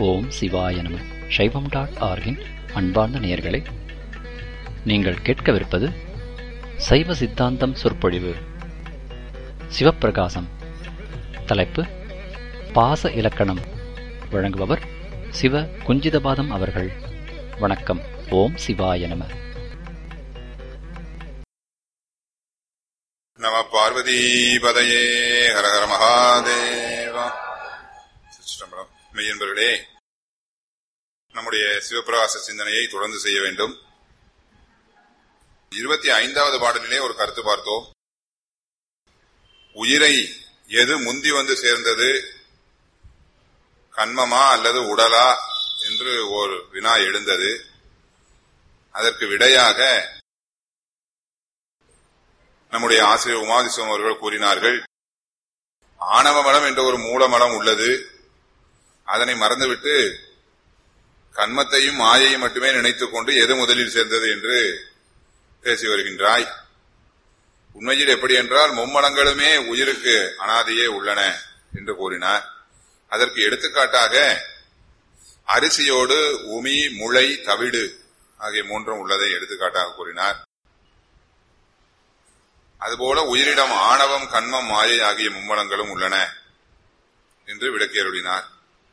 ஓம் சிவாய நம சைவம் டாட் ஆர்கின் அன்பார்ந்த நேயர்களே நீங்கள் கேட்கவிருப்பது சைவ சித்தாந்தம் சொற்பொழிவு சிவப்பிரகாசம் தலைப்பு பாச இலக்கணம் வழங்குபவர் சிவ குஞ்சிதபாதம் அவர்கள் வணக்கம் ஓம் சிவாய நம நம பார்வதிபதையே ஹரஹர மகாதேவா சிற்றம்பலம் மெய்யன்பர்களே நம்முடைய சிவபிரகாச சிந்தனையை தொடர்ந்து செய்ய வேண்டும் இருபத்தி ஐந்தாவது பாடலிலே ஒரு கருத்து பார்த்தோம் உயிரை எது முந்தி வந்து சேர்ந்தது கண்மமா அல்லது உடலா என்று ஒரு வினா எழுந்தது அதற்கு விடையாக நம்முடைய ஆசிரியர் உமாதிசிவம் அவர்கள் கூறினார்கள் ஆணவ மலம் என்ற ஒரு மூலமலம் உள்ளது அதனை மறந்துவிட்டு கண்மத்தையும் மாயையும் மட்டுமே நினைத்துக் கொண்டு எது முதலில் சேர்ந்தது என்று பேசி வருகின்றாய் உண்மையில் எப்படி என்றால் மும்மலங்களுமே உயிருக்கு அனாதையே உள்ளன என்று கூறினார் அதற்கு எடுத்துக்காட்டாக அரிசியோடு உமி முளை தவிடு ஆகிய மூன்றும் உள்ளதை எடுத்துக்காட்டாக கூறினார் அதுபோல உயிரிடம் ஆணவம் கண்மம் மாயை ஆகிய மும்மலங்களும் உள்ளன என்று விளக்கியருளினார்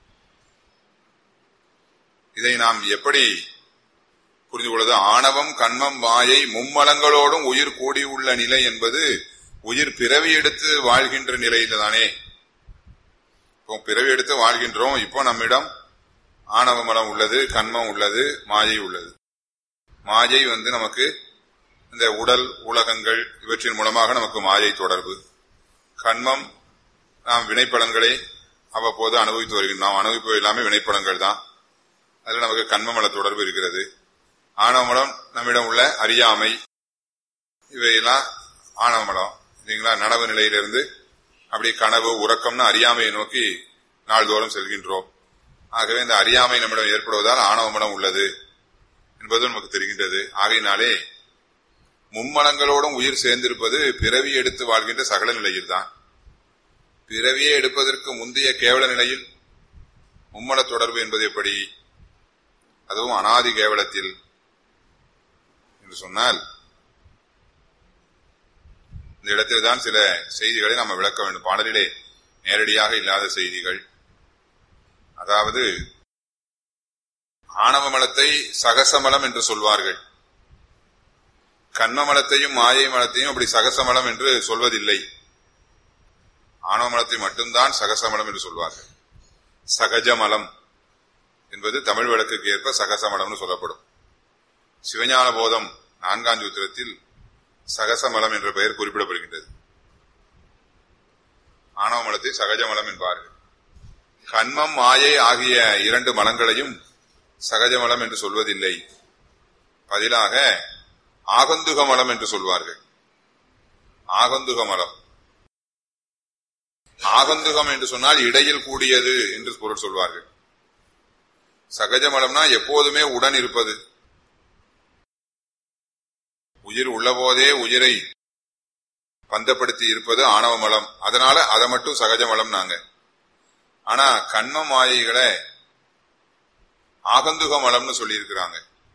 இதை நாம் எப்படி புரிந்து கொள்வது ஆணவம் கண்மம் மாயை மும்மலங்களோடும் உயிர் கூடியுள்ள நிலை என்பது உயிர் பிறவி எடுத்து வாழ்கின்ற நிலையில தானே இப்போ பிறவி எடுத்து வாழ்கின்றோம் இப்போ நம்மிடம் ஆணவ மலம் உள்ளது கண்மம் உள்ளது மாயை உள்ளது மாயை வந்து நமக்கு இந்த உடல் உலகங்கள் இவற்றின் மூலமாக நமக்கு மாயை தொடர்பு கண்மம் நாம் வினைப்படங்களை அவ்வப்போது அனுபவித்து வருகின்றோம் நாம் அனுபவிப்பது எல்லாமே வினைப்படங்கள் தான் அதில் நமக்கு கண்மமல தொடர்பு இருக்கிறது ஆணவமலம் நம்மிடம் உள்ள அறியாமை இவையெல்லாம் ஆணவமலம் இல்லைங்களா நனவு நிலையிலிருந்து அப்படி கனவு உறக்கம்னு அறியாமையை நோக்கி நாள்தோறும் செல்கின்றோம் ஆகவே இந்த அறியாமை நம்மிடம் ஏற்படுவதால் ஆணவமலம் உள்ளது என்பது நமக்கு தெரிகின்றது ஆகையினாலே மும்மலங்களோடும் உயிர் சேர்ந்திருப்பது பிறவி எடுத்து வாழ்கின்ற சகல நிலையில் தான் பிறவியே எடுப்பதற்கு முந்தைய கேவல நிலையில் மும்மல தொடர்பு என்பது எப்படி அதுவும் அனாதி கேவலத்தில் என்று சொன்னால் இந்த இடத்தில் தான் சில செய்திகளை நம்ம விளக்க வேண்டும் பாடலிலே நேரடியாக இல்லாத செய்திகள் அதாவது ஆணவ மலத்தை சகசமலம் என்று சொல்வார்கள் கண்ம மலத்தையும் மாயை மலத்தையும் அப்படி சகசமலம் என்று சொல்வதில்லை ஆணவ மலத்தை மட்டும்தான் சகசமலம் என்று சொல்வார்கள் சகஜமலம் என்பது தமிழ் வழக்குக்கு ஏற்ப சகசமலம்னு சொல்லப்படும் சிவஞான போதம் நான்காம் சூத்திரத்தில் சகசமலம் என்ற பெயர் குறிப்பிடப்படுகின்றது ஆணவ மலத்தை சகஜமலம் என்பார்கள் கண்மம் மாயை ஆகிய இரண்டு மலங்களையும் சகஜமலம் என்று சொல்வதில்லை பதிலாக ஆகந்துக மலம் என்று சொல்வார்கள் ஆகந்துக மலம் ஆகந்துகம் என்று சொன்னால் இடையில் கூடியது என்று பொருள் சொல்வார்கள் சகஜ மலம்னா எப்போதுமே உடன் இருப்பது உயிர் உள்ளபோதே உயிரை பந்தப்படுத்தி இருப்பது ஆணவ மலம் அதனால அதை மட்டும் சகஜ மலம் நாங்க ஆனா கண்ம மாயைகளை ஆகந்துக மலம்னு சொல்லி இருக்கிறாங்க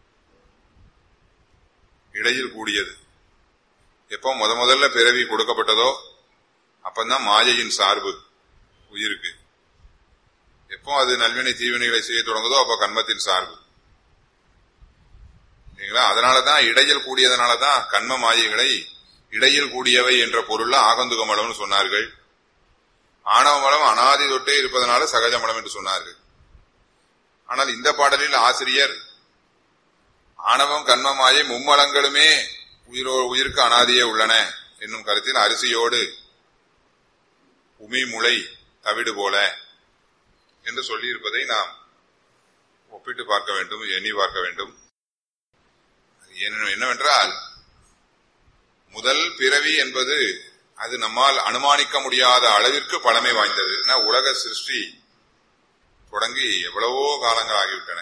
இடையில் கூடியது எப்போ முத முதல்ல பிறவி கொடுக்கப்பட்டதோ அப்பந்தான் மாயையின் சார்பு உயிருக்கு எப்போ அது நல்வினை தீவினைகளை செய்ய தொடங்குதோ அப்ப கண்மத்தின் சார்பு சரிங்களா அதனாலதான் இடையில் கூடியதனாலதான் கண்ம மாயைகளை இடையில் கூடியவை என்ற பொருள்ல ஆகந்துக மலம்னு சொன்னார்கள் ஆணவ மலம் அனாதி தொட்டே இருப்பதனால சகஜ மலம் என்று சொன்னார்கள் ஆனால் இந்த பாடலில் ஆசிரியர் ஆணவம் கண்மமாயை மும்மலங்களுமே உயிரோ உயிருக்கு அனாதியே உள்ளன என்னும் கருத்தில் அரிசியோடு உமி முளை தவிடு போல என்று சொல்லியிருப்பதை நாம் ஒப்பிட்டு பார்க்க வேண்டும் எண்ணி பார்க்க வேண்டும் என்னவென்றால் முதல் பிறவி என்பது அது நம்மால் அனுமானிக்க முடியாத அளவிற்கு பழமை வாய்ந்தது உலக சிருஷ்டி தொடங்கி எவ்வளவோ காலங்கள் ஆகிவிட்டன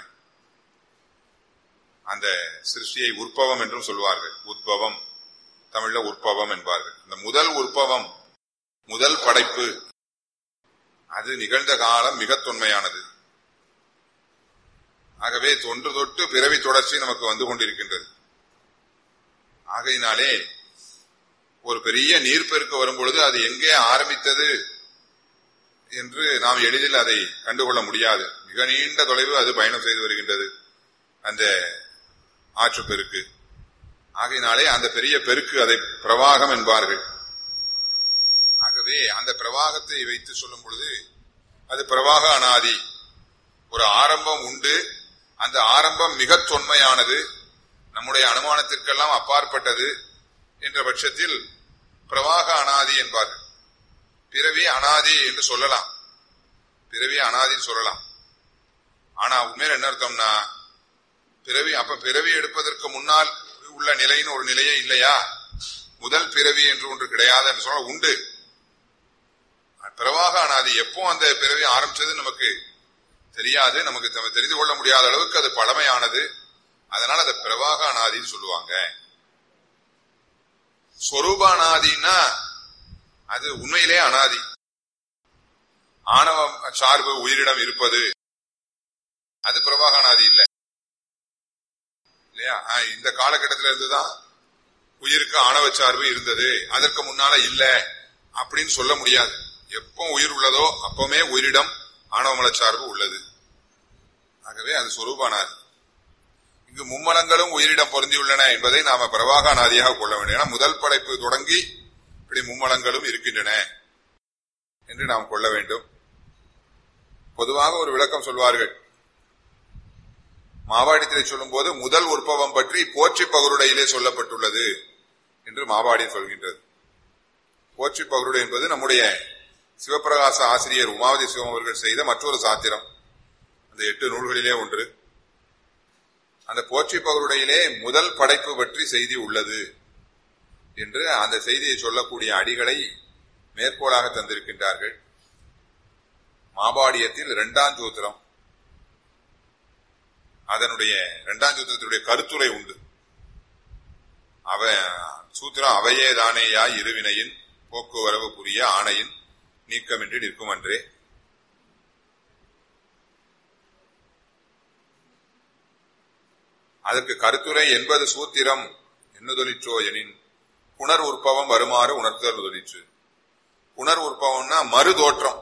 அந்த சிருஷ்டியை உற்பவம் என்றும் சொல்வார்கள் உத்பவம் தமிழ்ல உற்பவம் என்பார்கள் இந்த முதல் உற்பவம் முதல் படைப்பு அது நிகழ்ந்த காலம் மிக தொன்மையானது ஆகவே தொன்று தொட்டு பிறவி தொடர்ச்சி நமக்கு வந்து கொண்டிருக்கின்றது ஆகையினாலே ஒரு பெரிய நீர்ப்பெருக்கு வரும்பொழுது அது எங்கே ஆரம்பித்தது என்று நாம் எளிதில் அதை கண்டுகொள்ள முடியாது மிக நீண்ட தொலைவு அது பயணம் செய்து வருகின்றது அந்த ஆற்று பெருக்கு ஆகையினாலே அந்த பெரிய பெருக்கு அதை பிரவாகம் என்பார்கள் ஆகவே அந்த பிரவாகத்தை வைத்து சொல்லும் பொழுது அது பிரவாக அனாதி ஒரு ஆரம்பம் உண்டு அந்த ஆரம்பம் மிக தொன்மையானது நம்முடைய அனுமானத்திற்கெல்லாம் அப்பாற்பட்டது என்ற பட்சத்தில் பிரவாக அனாதி என்பார்கள் பிறவி அனாதி என்று சொல்லலாம் பிறவி அனாதின்னு சொல்லலாம் ஆனா உண்மையில என்ன அர்த்தம்னா பிறவி அப்ப பிறவி எடுப்பதற்கு முன்னால் உள்ள நிலைன்னு ஒரு நிலையே இல்லையா முதல் பிறவி என்று ஒன்று கிடையாது என்று சொல்ல உண்டு பிறவாக அனாதி எப்போ அந்த பிறவி ஆரம்பிச்சது நமக்கு தெரியாது நமக்கு தெரிந்து கொள்ள முடியாத அளவுக்கு அது பழமையானது அதனால அதை பிரவாக அனாதின்னு சொல்லுவாங்க ஸ்வரூப அனாதின்னா அது உண்மையிலே அனாதி ஆணவம் சார்பு உயிரிடம் இருப்பது அது பிரவாக அனாதி இல்லை இல்லையா இந்த காலகட்டத்தில் இருந்துதான் உயிருக்கு ஆணவ சார்பு இருந்தது அதற்கு முன்னால இல்ல அப்படின்னு சொல்ல முடியாது எப்போ உயிர் உள்ளதோ அப்பவுமே உயிரிடம் ஆணவமல சார்பு உள்ளது ஆகவே அது சொரூபானாது இங்கு மும்மலங்களும் உயிரிடம் பொருந்தியுள்ளன என்பதை நாம பிரவாக அனாதியாக கொள்ள வேண்டும் ஏன்னா முதல் படைப்பு தொடங்கி இப்படி மும்மலங்களும் இருக்கின்றன என்று நாம் கொள்ள வேண்டும் பொதுவாக ஒரு விளக்கம் சொல்வார்கள் மாவாடித்திலே சொல்லும் போது முதல் உற்பவம் பற்றி போற்றி பகருடையிலே சொல்லப்பட்டுள்ளது என்று மாவாடி சொல்கின்றது போற்றி பகருடை என்பது நம்முடைய சிவபிரகாச ஆசிரியர் உமாவதி சிவம் அவர்கள் செய்த மற்றொரு சாத்திரம் அந்த எட்டு நூல்களிலே ஒன்று அந்த போற்றி பகருடையிலே முதல் படைப்பு பற்றி செய்தி உள்ளது என்று அந்த செய்தியை சொல்லக்கூடிய அடிகளை மேற்கோளாக தந்திருக்கின்றார்கள் மாபாடியத்தில் இரண்டாம் சூத்திரம் அதனுடைய இரண்டாம் சூத்திரத்தினுடைய கருத்துரை உண்டு அவ சூத்திரம் அவையே தானேயா இருவினையின் போக்குவரவு புரிய ஆணையின் நீக்கமின்றி நிற்கும் அன்றே அதற்கு கருத்துரை என்பது சூத்திரம் என்னுதொலிற்றோ எனின் புனர் உற்பவம் வருமாறு உணர்த்தல் முதலிற்று புனர் உற்பவம்னா மறு தோற்றம்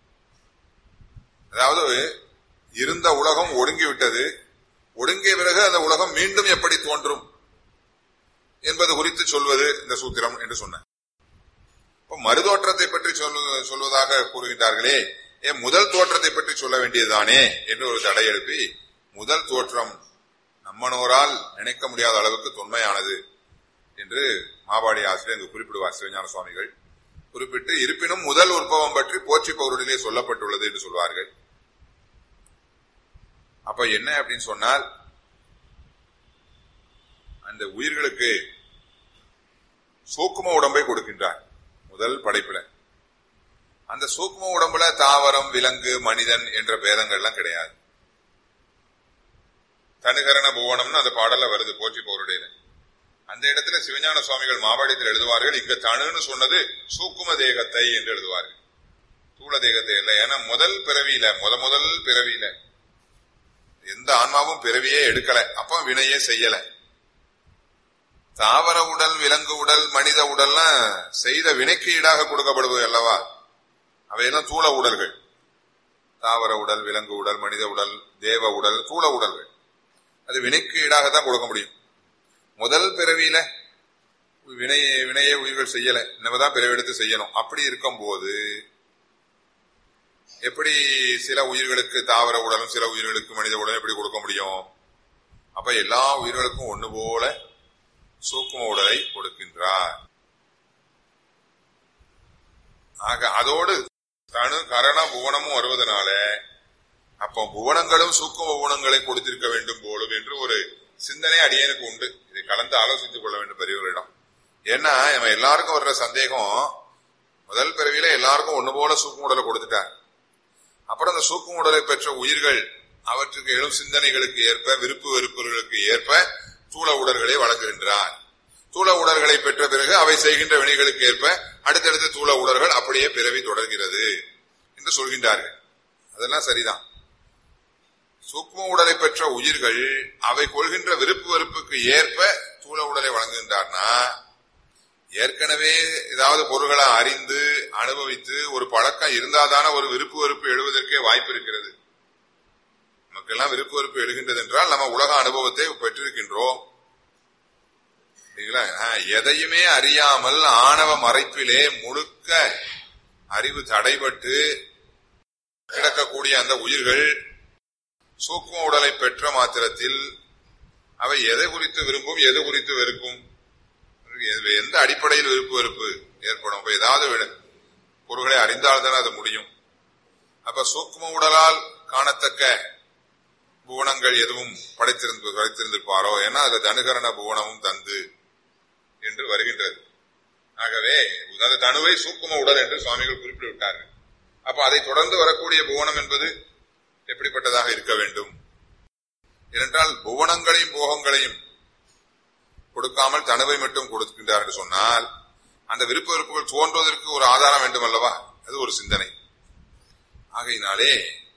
அதாவது இருந்த உலகம் ஒடுங்கி விட்டது ஒடுங்கிய பிறகு அந்த உலகம் மீண்டும் எப்படி தோன்றும் என்பது குறித்து சொல்வது இந்த சூத்திரம் என்று சொன்னேன் இப்ப மறுதோற்றத்தை பற்றி சொல்வதாக கூறுகின்றார்களே ஏன் முதல் தோற்றத்தை பற்றி சொல்ல வேண்டியதுதானே என்று ஒரு தடை எழுப்பி முதல் தோற்றம் நம்மனோரால் நினைக்க முடியாத அளவுக்கு தொன்மையானது என்று மாபாடி ஆசிரியர் இங்கு குறிப்பிடுவார் சிவஞான சுவாமிகள் குறிப்பிட்டு இருப்பினும் முதல் உற்பவம் பற்றி போற்றி பௌருடிலே சொல்லப்பட்டுள்ளது என்று சொல்வார்கள் அப்ப என்ன அப்படின்னு சொன்னால் அந்த உயிர்களுக்கு சூக்கும உடம்பை கொடுக்கின்றார் முதல் படைப்புல அந்த சூக்கும உடம்புல தாவரம் விலங்கு மனிதன் என்ற பேதங்கள்லாம் கிடையாது தனுகரண புவனம்னு அந்த பாடல்ல வருது போற்றி போருடையில அந்த இடத்துல சிவஞான சுவாமிகள் மாபாடியத்தில் எழுதுவார்கள் இங்க தனுன்னு சொன்னது சூக்கும தேகத்தை என்று எழுதுவார்கள் தூள தேகத்தை இல்லை ஏன்னா முதல் பிறவியில முத முதல் பிறவியில எந்த ஆன்மாவும் பிறவியே எடுக்கல அப்ப வினையே செய்யல தாவர உடல் விலங்கு உடல் மனித உடல்லாம் செய்த வினைக்கு ஈடாக கொடுக்கப்படுவது அல்லவா அவையெல்லாம் தூள உடல்கள் தாவர உடல் விலங்கு உடல் மனித உடல் தேவ உடல் தூள உடல்கள் அது வினைக்கு ஈடாக தான் கொடுக்க முடியும் முதல் பிறவியில வினையை வினையை உயிர்கள் செய்யல நம்ம பிறவி எடுத்து செய்யணும் அப்படி இருக்கும் போது எப்படி சில உயிர்களுக்கு தாவர உடலும் சில உயிர்களுக்கு மனித உடலும் எப்படி கொடுக்க முடியும் அப்ப எல்லா உயிர்களுக்கும் ஒண்ணு போல சூக்கும உடலை கொடுக்கின்றார் ஆக அதோடு தனு கரண புவனமும் வருவதனால அப்போ புவனங்களும் சூக்கும புவனங்களை கொடுத்திருக்க வேண்டும் போலும் என்று ஒரு சிந்தனை அடியனுக்கு உண்டு இதை கலந்து ஆலோசித்துக் கொள்ள வேண்டும் பெரியவர்களிடம் ஏன்னா நம்ம எல்லாருக்கும் வர்ற சந்தேகம் முதல் பிறவியில எல்லாருக்கும் ஒண்ணு போல சூக்கும உடலை கொடுத்துட்டாங்க அப்புறம் அந்த சூக்கும உடலை பெற்ற உயிர்கள் அவற்றுக்கு எழும் சிந்தனைகளுக்கு ஏற்ப விருப்பு வெறுப்புகளுக்கு ஏற்ப தூள உடல்களை வழங்குகின்றார் தூள உடல்களை பெற்ற பிறகு அவை செய்கின்ற வினைகளுக்கு ஏற்ப அடுத்தடுத்த தூள உடல்கள் அப்படியே பிறவி தொடர்கிறது என்று சொல்கின்றார்கள் அதெல்லாம் சரிதான் சூக்ம உடலை பெற்ற உயிர்கள் அவை கொள்கின்ற விருப்பு வெறுப்புக்கு ஏற்ப ஸ்தூல உடலை வழங்குகின்றார்னா ஏற்கனவே ஏதாவது பொருள்களை அறிந்து அனுபவித்து ஒரு பழக்கம் இருந்தாதான ஒரு விருப்பு வெறுப்பு எழுவதற்கே வாய்ப்பு இருக்கிறது நமக்கெல்லாம் விருப்பு வெறுப்பு எழுகின்றது என்றால் நம்ம உலக அனுபவத்தை பெற்றிருக்கின்றோம் சரிங்களா? ஆஹ், எதையுமே அறியாமல் ஆணவ மறைப்பிலே முழுக்க அறிவு தடைபட்டு கிடக்கக்கூடிய அந்த உயிர்கள் சூக்கும உடலை பெற்ற மாத்திரத்தில் அவை எதை குறித்து விரும்பும் எது குறித்து வெறுக்கும் எது- எந்த அடிப்படையில் விருப்பு வெறுப்பு ஏற்படும் அப்ப ஏதாவது விட- பொருள்களை அறிந்தால்தான் அது முடியும் அப்ப சூக்கும உடலால் காணத்தக்க புவனங்கள் எதுவும் படைத்திருந்து படைத்திருந்திருப்பாரோ ஏன்னா அதுல தனுகரண புவனமும் தந்து என்று வருகின்றது ஆகவே அந்த தனுவை சூக்கும உடல் என்று சுவாமிகள் குறிப்பிட்டு விட்டார்கள் அப்ப அதை தொடர்ந்து வரக்கூடிய புவனம் என்பது எப்படிப்பட்டதாக இருக்க வேண்டும் ஏனென்றால் புவனங்களையும் போகங்களையும் கொடுக்காமல் தனுவை மட்டும் கொடுக்கின்றார் என்று சொன்னால் அந்த விருப்ப வெறுப்புகள் தோன்றுவதற்கு ஒரு ஆதாரம் வேண்டும் அல்லவா அது ஒரு சிந்தனை ஆகையினாலே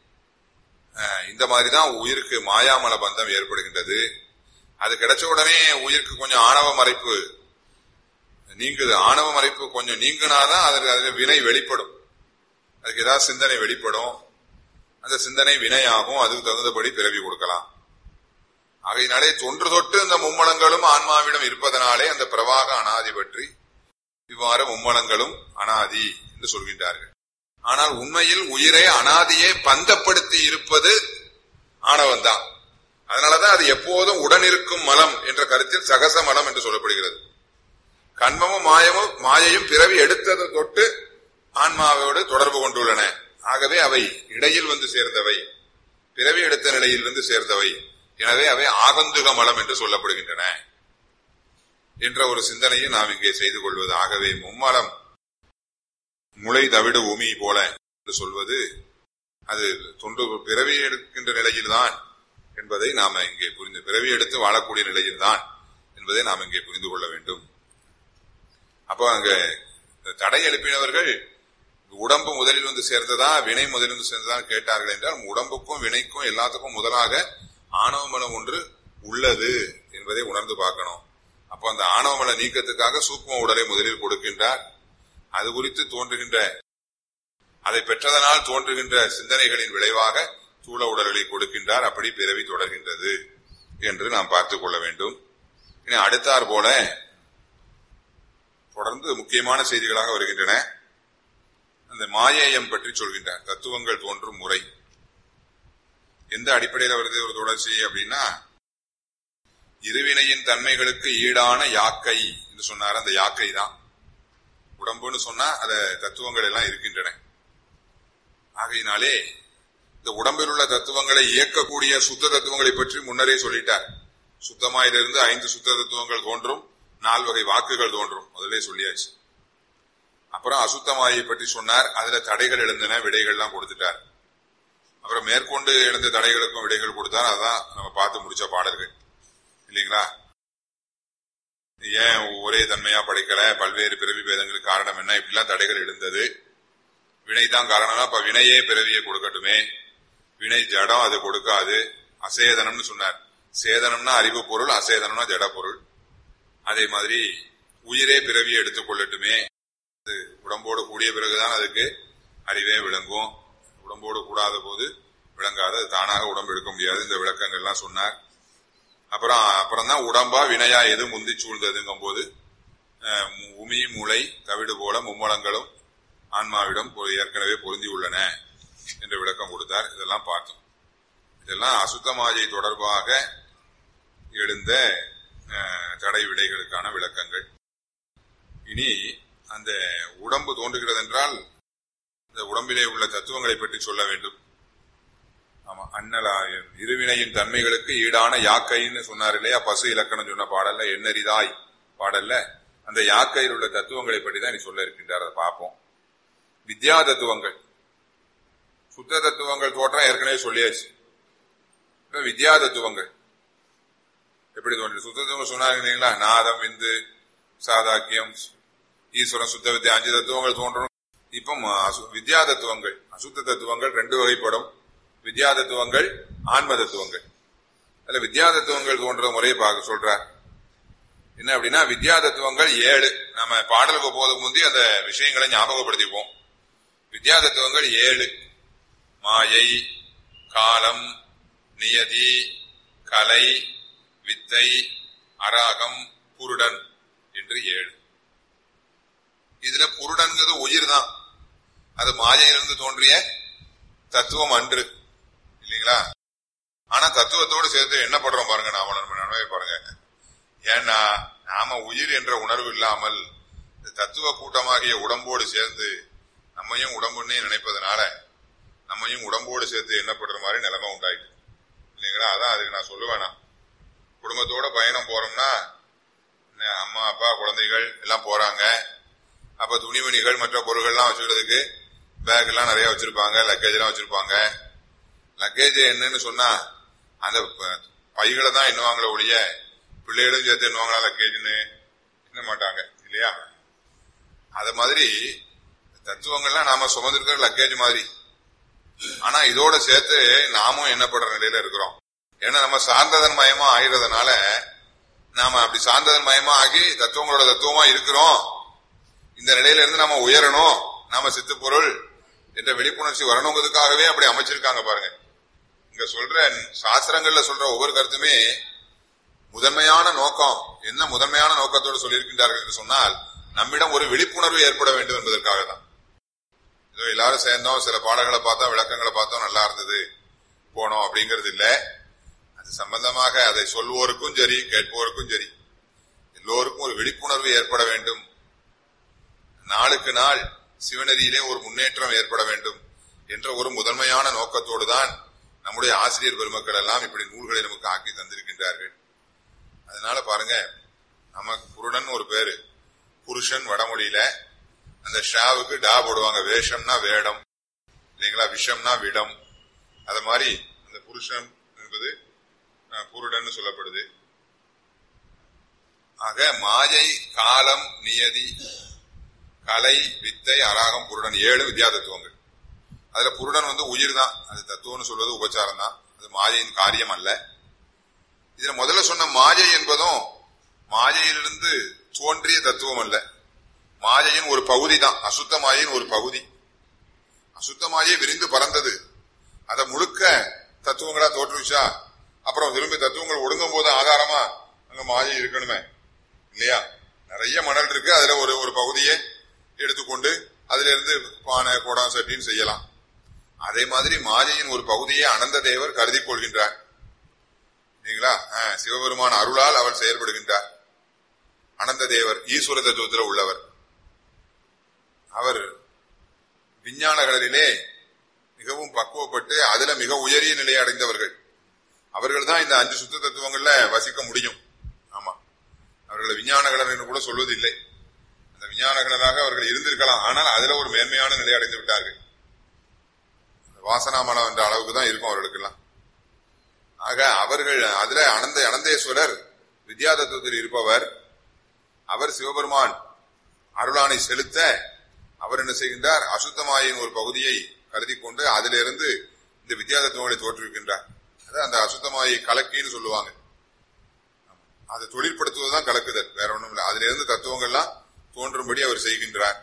அஹ், இந்த மாதிரிதான் உயிருக்கு மாயாமல பந்தம் ஏற்படுகின்றது அது கிடைச்ச உடனே உயிருக்கு கொஞ்சம் ஆணவ மறைப்பு நீங்குது ஆணவ மறைப்பு கொஞ்சம் நீங்கினாதான் அதற்கு அதுக்கு வினை வெளிப்படும் அதுக்கு ஏதாவது சிந்தனை வெளிப்படும் அந்த சிந்தனை வினையாகும் அதுக்கு தகுந்தபடி பிறவி கொடுக்கலாம் ஆகையினாலே தொன்று தொட்டு இந்த மும்மலங்களும் ஆன்மாவிடம் இருப்பதனாலே அந்த பிரவாக அனாதி பற்றி இவ்வாறு மும்மலங்களும் அனாதி என்று சொல்கின்றார்கள் ஆனால் உண்மையில் உயிரை அனாதியை பந்தப்படுத்தி இருப்பது ஆணவம்தான் அதனாலதான் அது எப்போதும் உடனிருக்கும் மலம் என்ற கருத்தில் சகச மலம் என்று சொல்லப்படுகிறது கண்மமும் மாயமும் மாயையும் பிறவி எடுத்தது தொட்டு ஆன்மாவோடு தொடர்பு கொண்டுள்ளன ஆகவே அவை இடையில் வந்து சேர்ந்தவை பிறவி எடுத்த நிலையில் வந்து சேர்ந்தவை எனவே அவை ஆகந்துக மலம் என்று சொல்லப்படுகின்றன என்ற ஒரு சிந்தனையை நாம் இங்கே செய்து கொள்வது ஆகவே மும்மலம் முளை தவிடு உமி போல என்று சொல்வது அது தொன்று பிறவி எடுக்கின்ற நிலையில்தான் என்பதை நாம இங்கே புரிந்து பிறவி எடுத்து வாழக்கூடிய நிலையில்தான் என்பதை நாம் இங்கே புரிந்து கொள்ள வேண்டும் அப்போ அங்க இந்த தடை எழுப்பினவர்கள் உடம்பு முதலில் வந்து சேர்ந்ததா வினை முதலில் வந்து சேர்ந்ததா கேட்டார்கள் என்றால் உடம்புக்கும் வினைக்கும் எல்லாத்துக்கும் முதலாக ஆணவ மலம் ஒன்று உள்ளது என்பதை உணர்ந்து பார்க்கணும் அப்போ அந்த ஆணவ மல நீக்கத்துக்காக சூக்ம உடலை முதலில் கொடுக்கின்றார் அது குறித்து தோன்றுகின்ற அதை பெற்றதனால் தோன்றுகின்ற சிந்தனைகளின் விளைவாக சூழ உடல்களை கொடுக்கின்றார் அப்படி பிறவி தொடர்கின்றது என்று நாம் பார்த்துக் கொள்ள வேண்டும் இனி அடுத்தார் போல தொடர்ந்து முக்கியமான செய்திகளாக வருகின்றன அந்த மாயேயம் பற்றி சொல்கின்றார் தத்துவங்கள் தோன்றும் முறை எந்த அடிப்படையில் வருது ஒரு தொடர்ச்சி அப்படின்னா இருவினையின் தன்மைகளுக்கு ஈடான யாக்கை என்று சொன்னார் அந்த யாக்கை தான் உடம்புன்னு சொன்னா அத தத்துவங்கள் எல்லாம் இருக்கின்றன ஆகையினாலே இந்த உடம்பில் உள்ள தத்துவங்களை இயக்கக்கூடிய சுத்த தத்துவங்களை பற்றி முன்னரே சொல்லிட்டார் சுத்தமாயிலிருந்து ஐந்து சுத்த தத்துவங்கள் தோன்றும் நால் வகை வாக்குகள் தோன்றும் முதலே சொல்லியாச்சு அப்புறம் அசுத்தமாயை பற்றி சொன்னார் அதுல தடைகள் எழுந்தன விடைகள்லாம் கொடுத்துட்டார் அப்புறம் மேற்கொண்டு எழுந்த தடைகளுக்கும் விடைகள் கொடுத்தார் அதான் நம்ம பார்த்து முடிச்ச பாடல்கள் இல்லைங்களா ஏன் ஒரே தன்மையா படைக்கல பல்வேறு பிறவி பேதங்களுக்கு காரணம் என்ன இப்படிலாம் தடைகள் எழுந்தது வினைதான் காரணம்னா அப்ப வினையே பிறவியை கொடுக்கட்டுமே வினை ஜடம் அது கொடுக்காது அசேதனம்னு சொன்னார் சேதனம்னா அறிவு பொருள் அசேதனம்னா ஜட பொருள் அதே மாதிரி உயிரே பிறவியை எடுத்துக் கொள்ளட்டுமே அது உடம்போடு கூடிய பிறகுதான் அதுக்கு அறிவே விளங்கும் உடம்போடு கூடாத போது விளங்காது அது தானாக உடம்பு எடுக்க முடியாது இந்த விளக்கங்கள்லாம் சொன்னார் அப்புறம் அப்புறம் தான் உடம்பா வினையா எது முந்தி சூழ்ந்ததுங்கும் போது அஹ், உமி மூளை தவிடு போல மும்மலங்களும் ஆன்மாவிடம் பொ- ஏற்கனவே பொருந்தி உள்ளன என்று விளக்கம் கொடுத்தார் இதெல்லாம் பார்த்தோம் இதெல்லாம் அசுத்தமாயை தொடர்பாக எழுந்த அஹ், தடை விடைகளுக்கான விளக்கங்கள் இனி அந்த உடம்பு தோன்றுகிறது என்றால் இந்த உடம்பிலே உள்ள தத்துவங்களை பற்றி சொல்ல வேண்டும் ஆமா அண்ணலாயன் இருவினையின் தன்மைகளுக்கு ஈடான யாக்கைன்னு சொன்னார் இல்லையா பசு இலக்கணம் சொன்ன பாடல்ல எண்ணறிதாய் பாடல்ல அந்த யாக்கையில் உள்ள தத்துவங்களை பற்றி தான் நீ சொல்ல இருக்கின்றார் அதை பார்ப்போம் வித்யா தத்துவங்கள் சுத்த தத்துவங்கள் தோற்றம் ஏற்கனவே சொல்லியாச்சு இப்ப வித்யா தத்துவங்கள் எப்படி தோன்றி சுத்த தத்துவம் சொன்னாங்க இல்லைங்களா நாதம் விந்து சாதாக்கியம் ஈஸ்வரன் சுத்த வித்யா அஞ்சு தத்துவங்கள் தோன்றணும் இப்ப ம- அசு- வித்யா தத்துவங்கள் அசுத்த தத்துவங்கள் ரெண்டு வகைப்படும் வித்யா தத்துவங்கள் ஆன்ம தத்துவங்கள் அதுல வித்யா தத்துவங்கள் தோன்ற முறையை பார்க்க சொல்றார் என்ன அப்படின்னா வித்யா தத்துவங்கள் ஏழு நம்ம பாடலுக்கு போதுக்கு முந்தி அந்த விஷயங்களை ஞாபகப்படுத்திப்போம் வித்யா தத்துவங்கள் ஏழு மாயை காலம் நியதி கலை வித்தை அராகம் புருடன் என்று ஏழு இதுல புருடன்கிறது உயிர் தான் அது மாயையிலிருந்து தோன்றிய தத்துவம் அன்று இல்லைங்களா ஆனா தத்துவத்தோடு சேர்த்து என்ன படுறோம் பாருங்க நாம நம்ம நன்மை பாருங்க ஏன்னா நாம உயிர் என்ற உணர்வு இல்லாமல் இந்த தத்துவ கூட்டமாகிய உடம்போடு சேர்ந்து நம்மையும் உடம்புன்னே நினைப்பதனால நம்மையும் உடம்போடு சேர்த்து எண்ணப்படுற மாதிரி நிலைமை உண்டாயிட்டு இல்லைங்களா அதான் அதுக்கு நான் சொல்லுவேனா குடும்பத்தோட பயணம் போறோம்னா என்ன, அம்மா அப்பா குழந்தைகள் எல்லாம் போறாங்க அப்ப துணிமணிகள் மற்ற பொருட்கள்லாம் வச்சுக்கிறதுக்கு பேக் எல்லாம் நிறைய வச்சிருப்பாங்க லக்கேஜ் எல்லாம் வச்சிருப்பாங்க லக்கேஜ் என்னன்னு சொன்னா அந்த ப- பைகளை தான் எண்ணுவாங்களே ஒழிய பிள்ளைகளும் சேர்த்து எண்ணுவாங்களா லக்கேஜ்னு எண்ண மாட்டாங்க இல்லையா அது மாதிரி தத்துவங்கள்லாம் நாம சுமந்திருக்கிற லக்கேஜ் மாதிரி ஆனா இதோட சேர்த்து நாமும் எண்ணப்படுற நிலையில இருக்கிறோம் ஏன்னா நம்ம சார்ந்ததன் மயமா ஆயிடுறதுனால நாம அப்படி சார்ந்ததன் மயமா ஆகி தத்துவங்களோட தத்துவமா இருக்கிறோம் இந்த நிலையில இருந்து நாம உயரணும் நாம சித்து பொருள் என்ற விழிப்புணர்ச்சி வரணுங்கிறதுக்காகவே அப்படி அமைச்சிருக்காங்க பாருங்க இங்க சொல்ற சாஸ்திரங்கள்ல சொல்ற ஒவ்வொரு கருத்துமே முதன்மையான நோக்கம் என்ன முதன்மையான நோக்கத்தோடு சொல்லியிருக்கின்றார்கள் என்று சொன்னால் நம்மிடம் ஒரு விழிப்புணர்வு ஏற்பட வேண்டும் என்பதற்காக தான் ஏதோ எல்லாரும் சேர்ந்தோம் சில பாடல்களை பார்த்தோம் விளக்கங்களை பார்த்தோம் நல்லா இருந்தது போனோம் அப்படிங்கிறது இல்ல அது சம்பந்தமாக அதை சொல்வோருக்கும் சரி கேட்போருக்கும் சரி எல்லோருக்கும் ஒரு விழிப்புணர்வு ஏற்பட வேண்டும் நாளுக்கு நாள் சிவநதியிலே ஒரு முன்னேற்றம் ஏற்பட வேண்டும் என்ற ஒரு முதன்மையான நோக்கத்தோடு தான் நம்முடைய ஆசிரியர் பெருமக்கள் எல்லாம் இப்படி நூல்களை நமக்கு ஆக்கி தந்திருக்கின்றார்கள் அதனால பாருங்க நமக்கு புருடன் ஒரு பேரு புருஷன் வடமொழியில அந்த ஷாவுக்கு டா போடுவாங்க வேஷம்னா வேடம் இல்லைங்களா விஷம்னா விடம் அது மாதிரி அந்த புருஷன் என்பது அஹ், புருடன்னு சொல்லப்படுது ஆக மாயை காலம் நியதி கலை வித்தை அராகம் புருடன் ஏழு வித்யா தத்துவங்கள் அதுல புருடன் வந்து உயிர் தான் அது தத்துவம்னு சொல்வது உபச்சாரம் தான் அது மாயையின் காரியம் அல்ல இதுல முதல்ல சொன்ன மாயை என்பதும் மாயையிலிருந்து தோன்றிய தத்துவம் அல்ல மாயையின் ஒரு பகுதி தான் அசுத்த மாயின் ஒரு பகுதி அசுத்த மாயை விரிந்து பறந்தது அதை முழுக்க தத்துவங்களா தோற்றுவிச்சா அப்புறம் திரும்பி தத்துவங்கள் ஒடுங்கும் போது ஆதாரமா அங்க மாயை இருக்கணுமே இல்லையா நிறைய மணல் இருக்கு அதுல ஒரு ஒரு பகுதியை எடுத்துக்கொண்டு அதுல இருந்து பானை குடம் சட்டின்னு செய்யலாம் அதே மாதிரி மாயையின் ஒரு பகுதியை அனந்த தேவர் கருதி கொள்கின்றார் இல்லைங்களா ஆ, சிவபெருமான் அருளால் அவர் செயல்படுகின்றார் அனந்த தேவர் ஈஸ்வர தத்துவத்தில் உள்ளவர் அவர் விஞ்ஞான கடலிலே மிகவும் பக்குவப்பட்டு அதுல மிக உயரிய நிலையை அடைந்தவர்கள் அவர்கள் தான் இந்த அஞ்சு சுத்த தத்துவங்கள்ல வசிக்க முடியும் ஆமா அவர்களை விஞ்ஞான கடல் என்று கூட சொல்வதில்லை அந்த விஞ்ஞான கடலாக அவர்கள் இருந்திருக்கலாம் ஆனால் அதுல ஒரு மேன்மையான நிலை அடைந்து விட்டார்கள் வாசனாமலம் என்ற அளவுக்கு தான் இருக்கும் அவர்களுக்கெல்லாம் ஆக அவர்கள் அதுல அனந்த அனந்தேஸ்வரர் வித்யா தத்துவத்தில் இருப்பவர் அவர் சிவபெருமான் அருளானை செலுத்த அவர் என்ன செய்கின்றார் அசுத்தமாயின் ஒரு பகுதியை கருதி கொண்டு அதிலிருந்து இந்த வித்யா தத்துவங்களை தோற்றுவிக்கின்றார் அது அந்த அசுத்தமாயை கலக்கின்னு சொல்லுவாங்க அதை தொழிற்படுத்துவதுதான் கலக்குதல் வேற ஒண்ணும் இல்லை அதுல இருந்து தத்துவங்கள்லாம் தோன்றும்படி அவர் செய்கின்றார்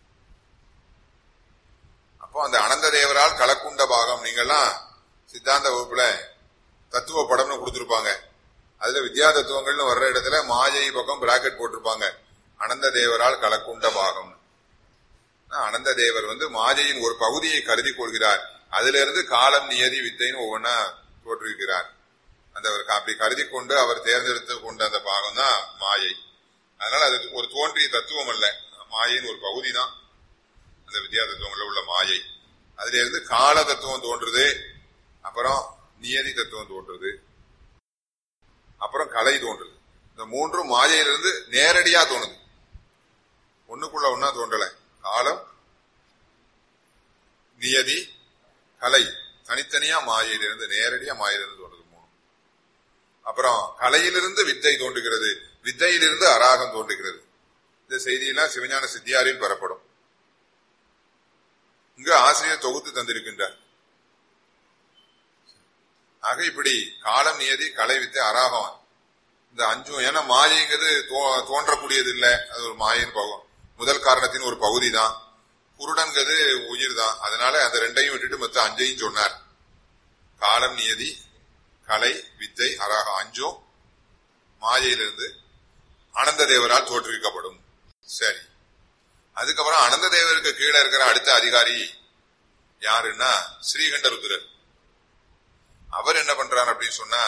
அப்போ அந்த அனந்த தேவரால் கலக்குண்ட பாகம் நீங்கெல்லாம் சித்தாந்த வகுப்புல தத்துவ படம்னு கொடுத்திருப்பாங்க அதுல வித்யா தத்துவங்கள்னு வர்ற இடத்துல மாயை பக்கம் பிராக்கெட் போட்டிருப்பாங்க அனந்த தேவரால் கலக்குண்ட பாகம் அனந்த தேவர் வந்து மாயையின் ஒரு பகுதியை கருதி கொள்கிறார் அதிலிருந்து இருந்து காலம் நியதி வித்தைன்னு ஒவ்வொன்றா தோற்றுவிக்கிறார் அந்த அவர் அப்படி கருதி கொண்டு அவர் தேர்ந்தெடுத்து கொண்ட அந்த பாகம் தான் மாயை அதனால அது ஒரு தோன்றிய தத்துவம் அல்ல மாயின் ஒரு பகுதி தான் அந்த வித்யா தத்துவங்கள்ல உள்ள மாயை அதுல இருந்து கால தத்துவம் தோன்றுது அப்புறம் நியதி தத்துவம் தோன்றுது அப்புறம் கலை தோன்றுது இந்த மூன்றும் மாயையிலிருந்து நேரடியா தோணுது ஒண்ணுக்குள்ள ஒன்னா தோன்றல காலம் நியதி கலை தனித்தனியா மாயையிலிருந்து நேரடியா மாயையிலிருந்து தோன்றுது மூணு அப்புறம் கலையிலிருந்து வித்தை தோன்றுகிறது வித்தையிலிருந்து அராகம் தோன்றுகிறது இந்த செய்தியெல்லாம் சிவஞான சித்தியாரில் பெறப்படும் இங்கு ஆசிரியர் தொகுத்து தந்திருக்கின்றார் ஆக இப்படி காலம் நியதி கலை வித்தை அராகம் இந்த அஞ்சும் ஏன்னா மாயைங்கிறது தோ- தோன்றக்கூடியது இல்ல அது ஒரு மாயின் பகம் முதல் காரணத்தின் ஒரு பகுதி தான் குருடன்கிறது உயிர் தான் அதனால அந்த ரெண்டையும் விட்டுட்டு மொத்தம் அஞ்சையும் சொன்னார் காலம் நியதி கலை வித்தை அராகம் அஞ்சும் மாயையிலிருந்து அனந்த தேவரால் தோற்றுவிக்கப்படும் சரி அதுக்கப்புறம் அனந்த தேவருக்கு கீழே இருக்கிற அடுத்த அதிகாரி யாருன்னா ஸ்ரீகண்ட ருத்ரர் அவர் என்ன பண்றார் அப்படின்னு சொன்னா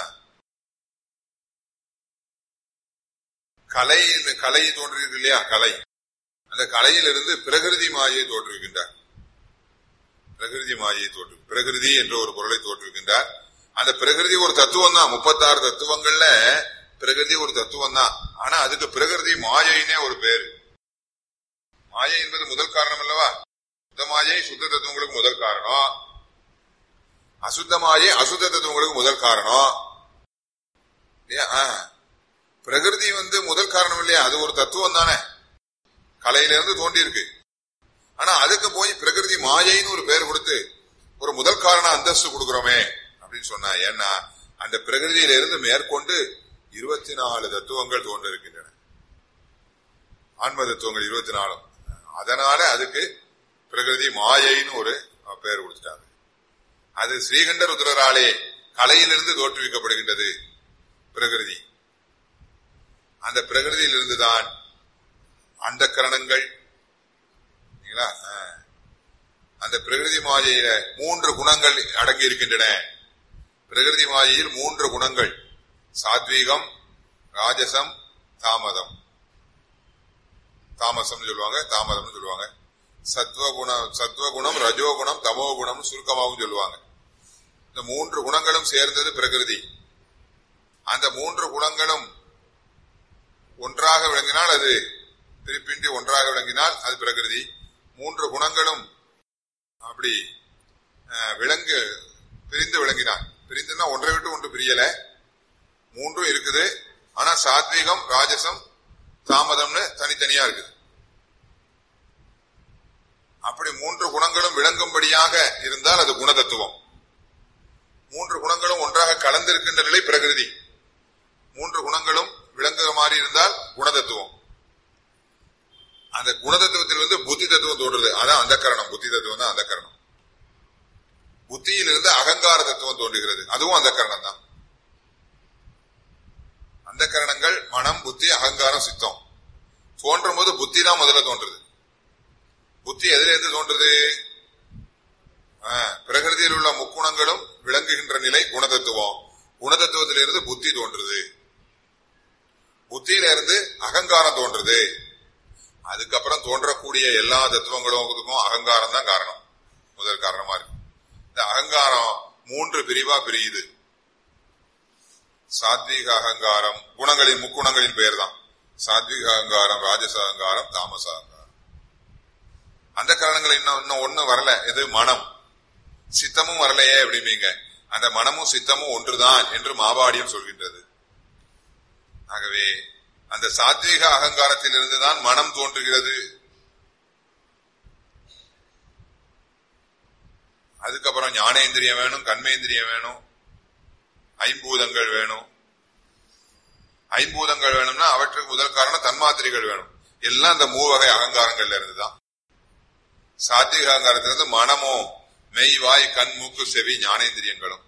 கலை கலை தோன்றிருக்கு இல்லையா கலை அந்த கலையிலிருந்து பிரகிருதி மாயை தோற்றுவிக்கின்றார் பிரகிருதி மாயை தோற்று பிரகிருதி என்ற ஒரு பொருளை தோற்றுவிக்கின்றார் அந்த பிரகிருதி ஒரு தத்துவம் தான் முப்பத்தாறு தத்துவங்கள்ல பிரகிருதி ஒரு தத்துவம் தான் ஆனா அதுக்கு பிரகிருதி மாயைன்னே ஒரு பேரு மாயை என்பது முதல் காரணம் அல்லவா சுத்த மாயை சுத்த தத்துவங்களுக்கு முதல் காரணம் அசுத்த மாயை அசுத்த தத்துவங்களுக்கு முதல் காரணம் இல்லையா ஆ. பிரகிருதி வந்து முதல் காரணம் இல்லையா அது ஒரு தத்துவம் தானே கலையில இருந்து தோன்றி இருக்கு ஆனா அதுக்கு போய் பிரகிருதி மாயைன்னு ஒரு பேர் கொடுத்து ஒரு முதல் காரண அந்தஸ்து கொடுக்கிறோமே அப்படின்னு சொன்னா ஏன்னா அந்த பிரகிருதியில இருந்து மேற்கொண்டு இருபத்தி நாலு தத்துவங்கள் தோன்ற இருக்கின்றன ஆன்ம தத்துவங்கள் இருபத்தி நாலு அதனால அதுக்கு பிரகிருதி மாயைன்னு ஒரு பெயர் கொடுத்துட்டாங்க அது ஸ்ரீகண்ட ருத்ரராலே கலையிலிருந்து தோற்றுவிக்கப்படுகின்றது பிரகிருதி அந்த பிரகிருதியிலிருந்து தான் அந்த கரணங்கள் அந்த பிரகிருதி மாயையில மூன்று குணங்கள் அடங்கி இருக்கின்றன பிரகிருதி மாயையில் மூன்று குணங்கள் சாத்வீகம் ராஜசம் தாமதம் தாமசம் சொல்லுவாங்க தாமதம்னு சொல்லுவாங்க சத்வகுணம் சத்வகுணம் ரஜோகுணம் தமோகுணம் சுருக்கமாகவும் சொல்லுவாங்க இந்த மூன்று குணங்களும் சேர்ந்தது பிரகிருதி அந்த மூன்று குணங்களும் ஒன்றாக விளங்கினால் அது பிரிப்பின்றி ஒன்றாக விளங்கினால் அது பிரகிருதி மூன்று குணங்களும் அப்படி அஹ், விளங்கு பிரிந்து விளங்கினான் பிரிந்துன்னா ஒன்றை விட்டு ஒன்று பிரியல மூன்றும் இருக்குது ஆனா சாத்வீகம் ராஜசம் தாமதம்னு தனித்தனியா இருக்குது அப்படி மூன்று குணங்களும் விளங்கும்படியாக இருந்தால் அது குணதத்துவம் மூன்று குணங்களும் ஒன்றாக கலந்திருக்கின்ற நிலை பிரகிருதி மூன்று குணங்களும் விளங்குற மாதிரி இருந்தால் குணதத்துவம் அந்த குணதத்துவத்தில் வந்து புத்தி தத்துவம் தோன்றுறது அதான் அந்த கரணம் புத்தி தத்துவம் தான் அந்த கரணம் புத்தியிலிருந்து அகங்கார தத்துவம் தோன்றுகிறது அதுவும் அந்த கரணம் தான் அந்த கரணங்கள் மனம் புத்தி அகங்காரம் சித்தம் தோன்றும் போது புத்தி தான் முதல்ல தோன்றுது புத்தி எதுல இருந்து தோன்றுது ஆ, பிரகிருதியில் உள்ள முக்குணங்களும் விளங்குகின்ற நிலை குணதத்துவம் குணதத்துவத்திலிருந்து புத்தி தோன்றுது புத்தியில இருந்து அகங்காரம் தோன்றுது அதுக்கப்புறம் தோன்றக்கூடிய எல்லா தத்துவங்களுக்கும் அகங்காரம் தான் காரணம் முதல் காரணமா இருக்கு இந்த அகங்காரம் மூன்று பிரிவா பிரியுது சாத்வீக அகங்காரம் குணங்களின் முக்குணங்களின் பெயர் தான் சாத்வீக அகங்காரம் ராஜச அகங்காரம் தாமச அகங்காரம் அந்த காரணங்கள் இன்னும் இன்னும் ஒண்ணு வரல இது மனம் சித்தமும் வரலையே அப்படிம்பீங்க அந்த மனமும் சித்தமும் ஒன்றுதான் என்று மாவாடியம் சொல்கின்றது ஆகவே அந்த சாத்வீக அகங்காரத்தில் இருந்துதான் மனம் தோன்றுகிறது அதுக்கப்புறம் ஞானேந்திரியம் வேணும் கண்மேந்திரியம் வேணும் ஐம்பூதங்கள் வேணும் ஐம்பூதங்கள் வேணும்னா அவற்றுக்கு முதல் காரணம் தன்மாத்திரைகள் வேணும் எல்லாம் அந்த மூவகை அகங்காரங்கள்ல இருந்துதான் சாத்விக அகங்காரத்திலிருந்து மனமும் மெய் வாய் கண் மூக்கு செவி ஞானேந்திரியங்களும்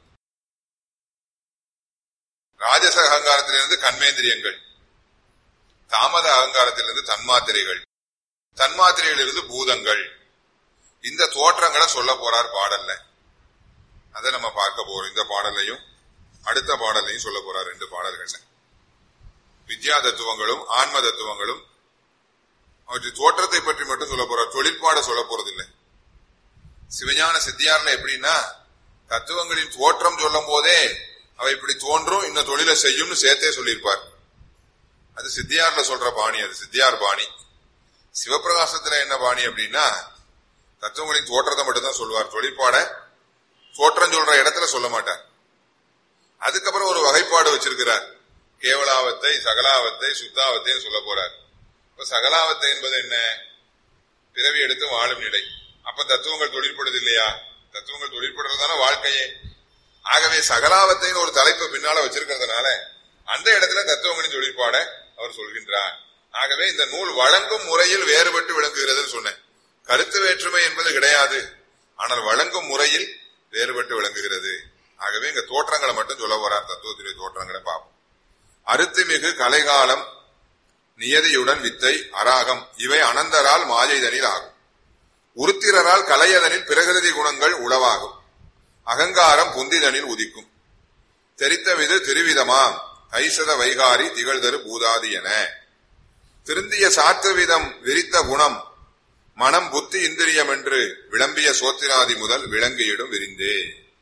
ராஜச அகங்காரத்திலிருந்து கண்மேந்திரியங்கள் தாமத அகங்காரத்திலிருந்து தன்மாத்திரைகள் தன்மாத்திரையிலிருந்து பூதங்கள் இந்த தோற்றங்களை சொல்ல போறார் பாடல்ல அதை நம்ம பார்க்க போறோம் இந்த பாடலையும் அடுத்த பாடலையும் சொல்ல போறார் ரெண்டு பாடல்கள்ல வித்யா தத்துவங்களும் ஆன்ம தத்துவங்களும் அவற்றின் தோற்றத்தை பற்றி மட்டும் சொல்ல போறார் தொழிற்பாட சொல்ல போறதில்லை சிவஞான சித்தியார்ல எப்படின்னா தத்துவங்களின் தோற்றம் சொல்லும் போதே அவை இப்படி தோன்றும் இன்னும் தொழிலை செய்யும்னு சேர்த்தே சொல்லியிருப்பார் அது சித்தியார்ல சொல்ற பாணி அது சித்தியார் பாணி சிவபிரகாசத்துல என்ன பாணி அப்படின்னா தத்துவங்களின் தோற்றத்தை மட்டும்தான் சொல்லுவார் தொழிற்பாட தோற்றம் சொல்ற இடத்துல சொல்ல மாட்டார் அதுக்கப்புறம் ஒரு வகைப்பாடு வச்சிருக்கிறார் கேவலாவத்தை சகலாவத்தை சுத்தாவத்தைன்னு சொல்ல போறார் இப்ப சகலாவத்தை என்பது என்ன பிறவி எடுத்து வாழும் நிலை அப்ப தத்துவங்கள் தொழிற்படுது இல்லையா தத்துவங்கள் தொழிற்படுறதுதான வாழ்க்கையே ஆகவே சகலாவத்தைன்னு ஒரு தலைப்பு பின்னால வச்சிருக்கிறதுனால அந்த இடத்துல தத்துவங்களின் தொழிற்பாட அவர் சொல்கின்றார் ஆகவே இந்த நூல் வழங்கும் முறையில் வேறுபட்டு விளங்குகிறதுன்னு சொன்னேன் கருத்து வேற்றுமை என்பது கிடையாது ஆனால் வழங்கும் முறையில் வேறுபட்டு விளங்குகிறது ஆகவே இங்க தோற்றங்களை மட்டும் சொல்ல வரார் தத்துவத்துடைய தோற்றங்களை பார்ப்போம் அருத்திமிகு கலைகாலம் நியதியுடன் வித்தை அராகம் இவை அனந்தரால் மாயைதனில் ஆகும் உருத்திரரால் கலையதனில் பிரகிருதி குணங்கள் உளவாகும் அகங்காரம் புந்திதனில் உதிக்கும் தெரித்தவிது திருவிதமாம் ஐசத வைகாரி திகழ்தரு பூதாதி என திருந்திய சாத்துவிதம் விரித்த குணம் மனம் புத்தி இந்திரியம் என்று விளம்பிய சோத்திராதி முதல் விளங்கியிடும் விரிந்தே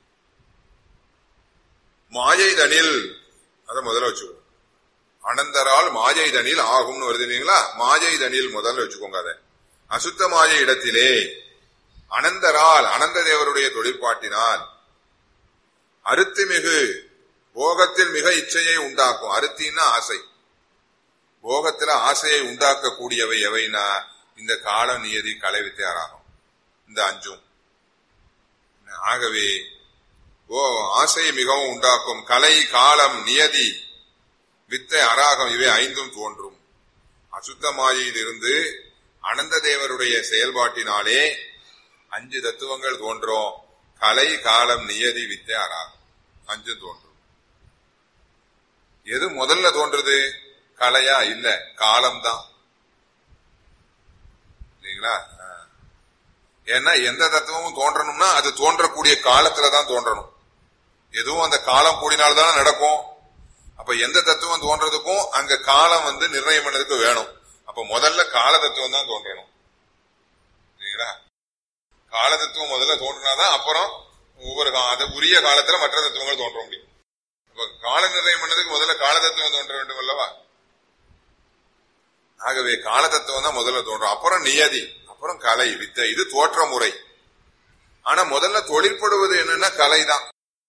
மாயைதனில் அதை முதல்ல வச்சுக்கோ அனந்தரால் மாயைதனில் ஆகும்னு வருது இல்லைங்களா மாயைதனில் முதல்ல வச்சுக்கோங்க அதை அசுத்த மாய இடத்திலே அனந்தரால் அனந்த தேவருடைய தொழிற்பாட்டினால் அருத்திமிகு போகத்தில் மிக இச்சையை உண்டாக்கும் அருத்தின்னா ஆசை போகத்துல ஆசையை உண்டாக்கக்கூடியவை எவைனா இந்த கால நியதி கலை வித்தியாராகும் இந்த அஞ்சும் ஆகவே ஓ ஆசையை மிகவும் உண்டாக்கும் கலை காலம் நியதி வித்தை அராகம் இவை ஐந்தும் தோன்றும் அசுத்தமாயில் இருந்து அனந்த தேவருடைய செயல்பாட்டினாலே அஞ்சு தத்துவங்கள் தோன்றும் கலை காலம் நியதி வித்தை அராகம் அஞ்சு தோன்றும் எது முதல்ல தோன்றுது கலையா இல்ல காலம்தான் இல்லைங்களா ஏன்னா எந்த தத்துவமும் தோன்றணும்னா அது தோன்றக்கூடிய காலத்துல தான் தோன்றணும் எதுவும் அந்த காலம் கூடினால்தான் நடக்கும் அப்ப எந்த தத்துவம் தோன்றதுக்கும் அங்க காலம் வந்து நிர்ணயம் பண்ணதுக்கு வேணும் அப்ப முதல்ல கால தத்துவம் தான் தோன்றணும் சரிங்களா கால தத்துவம் முதல்ல தோன்றினாதான் அப்புறம் ஒவ்வொரு அது உரிய காலத்துல மற்ற தத்துவங்கள் தோன்ற முடியும் அப்ப கால நிர்ணயம் பண்ணதுக்கு முதல்ல கால தத்துவம் தோன்ற வேண்டும் அல்லவா ஆகவே கால தத்துவம் தான் முதல்ல தோன்றும் அப்புறம் நியதி அப்புறம் கலை வித்தை இது தோற்ற முறை ஆனா முதல்ல தொழிற்படுவது என்னன்னா கலை தான்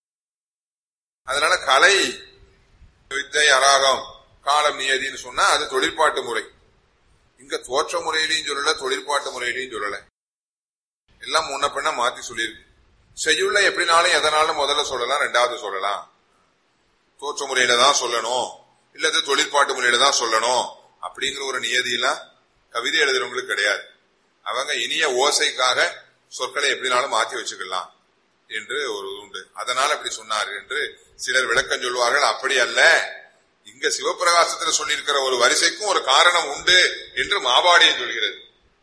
அதனால கலை வித்தை அராகம் காலம் நியதின்னு சொன்னா அது தொழிற்பாட்டு முறை இங்க தோற்ற முறையிலையும் சொல்லல தொழிற்பாட்டு முறையிலையும் சொல்லல எல்லாம் முன்ன பின்ன மாத்தி சொல்லியிருக்கு செய்யுள்ள எப்படினாலும் எதனாலும் முதல்ல சொல்லலாம் ரெண்டாவது சொல்லலாம் தோற்ற முறையில தான் சொல்லணும் இல்லது தொழிற்பாட்டு முறையில தான் சொல்லணும் அப்படிங்கிற ஒரு நியதியெல்லாம் கவிதை எழுதுறவங்களுக்கு கிடையாது அவங்க இனிய ஓசைக்காக சொற்களை எப்படினாலும் மாத்தி வச்சுக்கலாம் என்று ஒரு உண்டு அதனால அப்படி சொன்னார் என்று சிலர் விளக்கம் சொல்வார்கள் அப்படி அல்ல இங்க சிவபிரகாசத்துல சொல்லியிருக்கிற ஒரு வரிசைக்கும் ஒரு காரணம் உண்டு என்று மாபாடியம் சொல்கிறது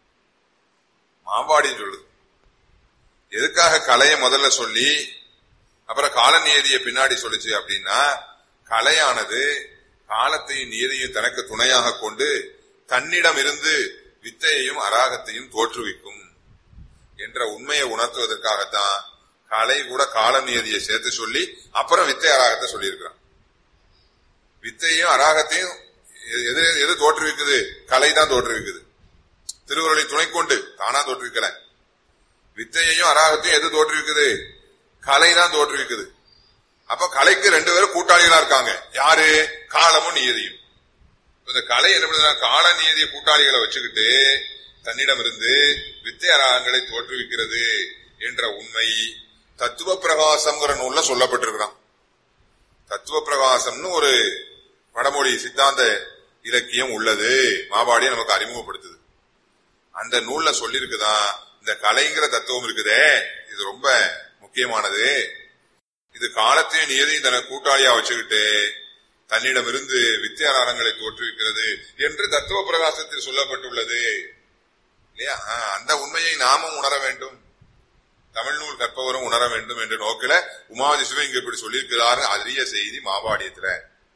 மாபாடியம் சொல்லுது எதுக்காக கலையை முதல்ல சொல்லி அப்புறம் கால நியதியை பின்னாடி சொல்லுச்சு அப்படின்னா கலையானது காலத்தையும் நீதியும் தனக்கு துணையாக கொண்டு தன்னிடம் இருந்து வித்தையையும் அராகத்தையும் தோற்றுவிக்கும் என்ற உண்மையை உணர்த்துவதற்காகத்தான் கலை கூட கால நியதியை சேர்த்து சொல்லி அப்புறம் வித்தை அராகத்தை சொல்லியிருக்கிறான் வித்தையும் அராகத்தையும் எது எது தோற்றுவிக்குது கலை தான் தோற்றுவிக்குது திருவுருளின் துணை கொண்டு தானா தோற்றுவிக்கல வித்தையையும் அராகத்தையும் எது தோற்றுவிக்குது கலை தான் தோற்றுவிக்குது அப்ப கலைக்கு ரெண்டு பேரும் கூட்டாளிகளா இருக்காங்க யாரு காலமும் நியதியும் இந்த கலை என்ன பண்ணுதுன்னா கால நியதிய கூட்டாளிகளை வச்சுக்கிட்டு தன்னிடம் இருந்து வித்தை அராகங்களை தோற்றுவிக்கிறது என்ற உண்மை தத்துவ பிரகாசம்ங்கிற நூல்ல சொல்லப்பட்டிருக்கிறான் தத்துவ பிரகாசம்னு ஒரு வடமொழி சித்தாந்த இலக்கியம் உள்ளது மாபாடியை நமக்கு அறிமுகப்படுத்துது அந்த நூல்ல சொல்லியிருக்குதான் இந்த கலைங்கிற தத்துவம் இருக்குதே இது ரொம்ப முக்கியமானது இது காலத்தையும் நியதியும் தனக்கு கூட்டாளியா வச்சுக்கிட்டு தன்னிடமிருந்து வித்தியாரங்களை தோற்றுவிக்கிறது என்று தத்துவ பிரகாசத்தில் சொல்லப்பட்டுள்ளது இல்லையா அந்த உண்மையை நாமும் உணர வேண்டும் தமிழ் நூல் கற்பவரும் உணர வேண்டும் என்ற நோக்கில உமாவதி சிவன் இங்க இப்படி சொல்லியிருக்கிறாரு அரிய செய்தி மாபாடியத்துல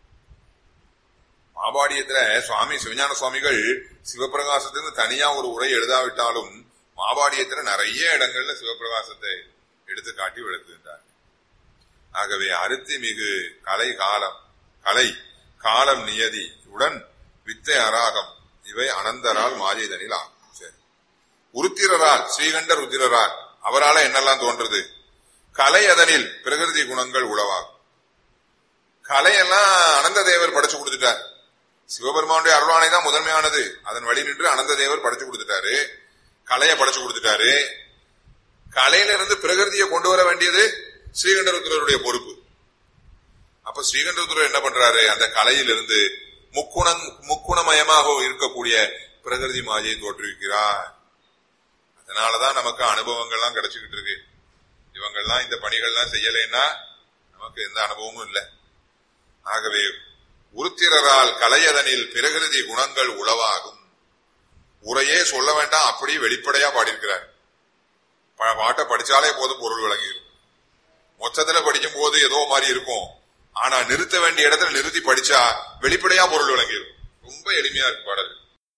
மாபாடியத்துல சுவாமி சிவஞான சுவாமிகள் சிவபிரகாசத்துக்கு தனியா ஒரு உரை எழுதாவிட்டாலும் மாபாடியத்துல நிறைய இடங்கள்ல சிவபிரகாசத்தை எடுத்து காட்டி விளக்குகின்றார் ஆகவே அருத்தி மிகு கலை காலம் கலை காலம் நியதி உடன் வித்தை அராகம் இவை அனந்தரால் மாஜைதனில் ஆகும் சரி உருத்திரரால் ஸ்ரீகண்டர் உத்திரரால் அவரால என்னெல்லாம் தோன்றது கலை அதனில் பிரகிருதி குணங்கள் உளவாகும் கலையெல்லாம் அனந்த தேவர் படைச்சு கொடுத்துட்டார் சிவபெருமானுடைய அருளானை தான் முதன்மையானது அதன் வழி நின்று அனந்த தேவர் படைச்சு கொடுத்துட்டாரு கலையை படைச்சு கொடுத்துட்டாரு கலையில இருந்து பிரகிருதியை கொண்டு வர வேண்டியது ஸ்ரீகண்டருத்ரருடைய பொறுப்பு அப்ப ஸ்ரீகண்டருத்ரர் என்ன பண்றாரு அந்த கலையிலிருந்து முக்குணம் முக்குணமயமாக இருக்கக்கூடிய பிரகிருதி மாயை தோற்றுவிக்கிறார் அதனாலதான் நமக்கு அனுபவங்கள்லாம் கிடைச்சுக்கிட்டு இருக்கு இவங்கெல்லாம் இந்த பணிகள்லாம் செய்யலைன்னா நமக்கு எந்த அனுபவமும் இல்லை ஆகவே உருத்திரரால் கலையதனில் பிரகிருதி குணங்கள் உளவாகும் உரையே சொல்ல வேண்டாம் அப்படியே வெளிப்படையா பாடியிருக்கிறார் ப- பாட்டை படிச்சாலே போதும் பொருள் விளங்கிடும் மொத்தத்துல படிக்கும் போது ஏதோ மாதிரி இருக்கும் ஆனா நிறுத்த வேண்டிய இடத்துல நிறுத்தி படிச்சா வெளிப்படையா பொருள் விளங்கிடும் ரொம்ப எளிமையா இருக்கு பாடல்